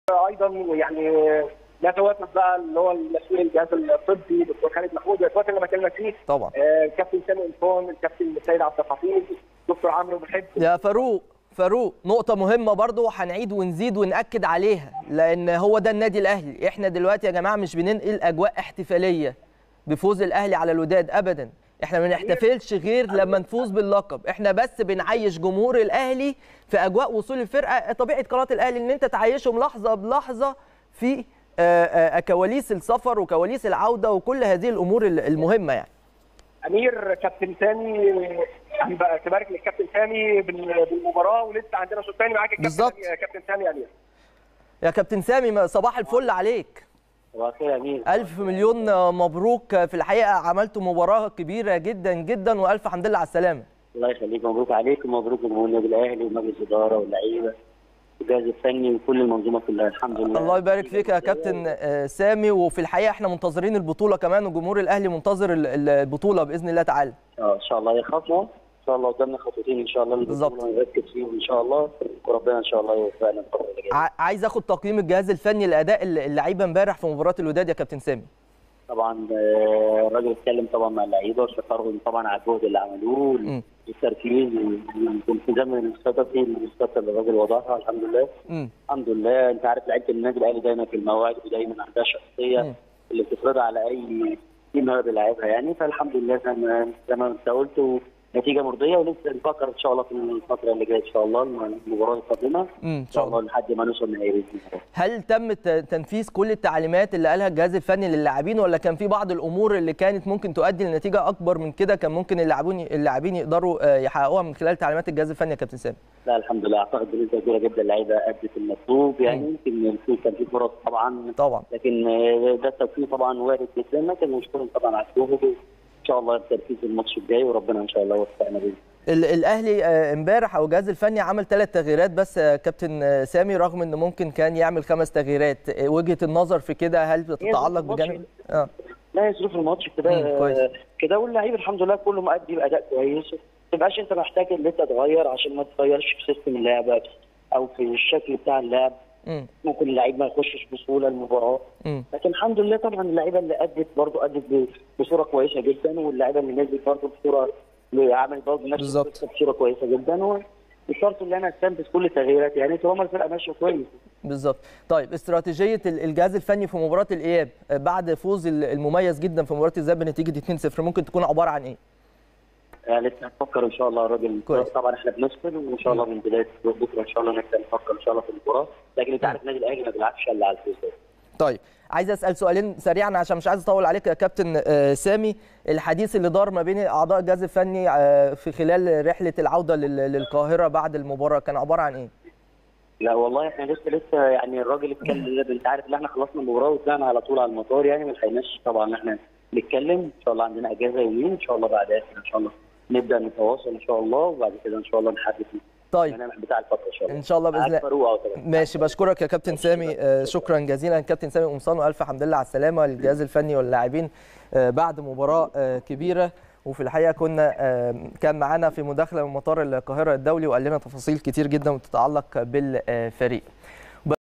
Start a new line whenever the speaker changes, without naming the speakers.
ايضا يعني نتوافد بقى اللي هو المسؤول الجهاز الطبي دكتور خالد محمود يتوافد اللي بكلمك فيه
طبعا
آه، كابتن سامي انطون الكابتن سيد عبد الحفيظ دكتور عمرو محب
يا فاروق فاروق نقطة مهمة برضو هنعيد ونزيد ونأكد عليها لأن هو ده النادي الأهلي إحنا دلوقتي يا جماعة مش بننقل أجواء احتفالية بفوز الأهلي على الوداد أبدا إحنا ما بنحتفلش غير لما نفوز باللقب إحنا بس بنعيش جمهور الأهلي في أجواء وصول الفرقة طبيعة قناة الأهلي إن أنت تعيشهم لحظة بلحظة في آه، آه، كواليس السفر وكواليس العودة وكل هذه الأمور المهمة يعني
امير كابتن سامي يعني بقى تبارك للكابتن سامي بال- بالمباراه ولسه عندنا شوط ثاني معاك
بالظبط.
الكابتن كابتن سامي يا امير
يا كابتن سامي صباح الفل عليك
واخيرا امين
ألف مليون مبروك في الحقيقة عملتوا مباراة كبيرة جدا جدا وألف حمد لله على السلامة
الله يخليك مبروك عليك ومبروك جمهور النادي الاهلي ومجلس الاداره واللعيبه والجهاز الفني وكل المنظومه كلها الحمد لله
الله يبارك فيك يا كابتن آه، سامي وفي الحقيقة احنا منتظرين البطولة كمان وجمهور الأهلي منتظر ال- ال- البطولة بإذن الله تعالى
اه ان شاء الله هي خطوه ان شاء الله قدامنا خطوتين ان شاء الله
بالظبط.
للبطولة ونركز فيهم ان شاء الله وربنا ان شاء الله يوفقنا الفتره اللي جايه
ع- عايز اخد تقييم الجهاز الفني لأداء الل- اللعيبة امبارح في مباراة الوداد يا كابتن سامي
طبعا آه، الراجل اتكلم طبعا مع اللعيبه وشكرهم طبعا على الجهد اللي عملوه
مم.
والتركيز والالتزام الاستراتيجي الاستراتيجي اللي الراجل وضعها الحمد لله
امم
الحمد لله انت عارف لعيبه النادي الاهلي دايما في المواعيد ودايما عندها شخصيه
مم.
اللي بتفرضها على اي تيم هو بيلعبها يعني فالحمد لله زي ما زي ما انت قلت نتيجه مرضيه ولسه نفكر ان شاء الله في الفتره اللي جايه ان شاء الله المباراه القادمه
امم
ان شاء الله لحد ما نوصل نهائي باذن الله
هل تم ت- تنفيذ كل التعليمات اللي قالها الجهاز الفني للاعبين ولا كان في بعض الامور اللي كانت ممكن تؤدي لنتيجه اكبر من كده كان ممكن اللاعبون اللاعبين يقدروا آه، يحققوها من خلال تعليمات الجهاز الفني يا كابتن سامي
لا الحمد لله اعتقد بنسبه كبيره جدا اللعيبه ادت المطلوب يعني يمكن الفوز كان في فرص طبعا
طبعا
لكن آه، ده التوفيق طبعا وارد جدا لكن نشكرهم طبعا على الجهد ان شاء الله التركيز الماتش الجاي وربنا ان شاء الله يوفقنا باذن
ال- الاهلي آه، امبارح او الجهاز الفني عمل ثلاث تغييرات بس يا كابتن آه، سامي رغم ان ممكن كان يعمل خمس تغييرات آه، وجهه النظر في كده هل بتتعلق
الماتش-
بجانب اه
لا هي ظروف الماتش
مم،
كده
كويس.
كده واللعيب الحمد لله كله مؤدي باداء كويس ما تبقاش انت محتاج ان انت تغير عشان ما تغيرش في سيستم اللعبه او في الشكل بتاع اللعب
امم
ممكن اللعيب ما يخشش بسهوله المباراه
امم
لكن الحمد لله طبعا اللعيبه اللي ادت برضه ادت ب- بصوره كويسه جدا واللعيبه اللي نزلت برضه بصوره عملت برضه نفس
بالظبط.
القصة بصوره كويسه جدا وشرط ان انا استنفذ كل التغييرات يعني طالما الفرقه ماشيه كويس
بالظبط طيب استراتيجيه ال- الجهاز الفني في مباراه الاياب آه، بعد فوز ال- المميز جدا في مباراه الذهاب بنتيجه 2-0 ممكن تكون عباره عن ايه
يعني لسه هنفكر ان شاء الله الراجل
كويس.
طبعا احنا بنفصل وان شاء الله من بدايه بكره ان شاء الله نبدا نفكر ان شاء الله في المباراه لكن انت عارف النادي الاهلي ما بيلعبش الا على الفوز بس.
طيب عايز اسال سؤالين سريعا عشان مش عايز اطول عليك يا كابتن آه، سامي الحديث اللي دار ما بين اعضاء الجهاز الفني آه، في خلال رحله العوده لل- للقاهره بعد المباراه كان عباره عن ايه
لا والله احنا لسه لسه يعني الراجل اتكلم انت عارف ان احنا خلصنا المباراه وطلعنا على طول على المطار يعني ما لحقناش طبعا ان احنا نتكلم ان شاء الله عندنا اجازه يومين ان شاء الله بعدها ان شاء الله نبدا نتواصل ان شاء الله وبعد كده ان شاء الله نحدد
طيب
الملامح بتاع الفتره ان شاء الله
ان شاء الله باذن الله
معاك فاروق أهو طبعا.
ماشي بشكرك يا كابتن سامي آه، شكرا جزيلا كابتن سامي قمصان والف حمد لله على السلامه للجهاز الفني واللاعبين آه، بعد مباراه آه، كبيره وفي الحقيقه كنا آه، كان معانا في مداخله من مطار القاهره الدولي وقال لنا تفاصيل كتير جدا بتتعلق بالفريق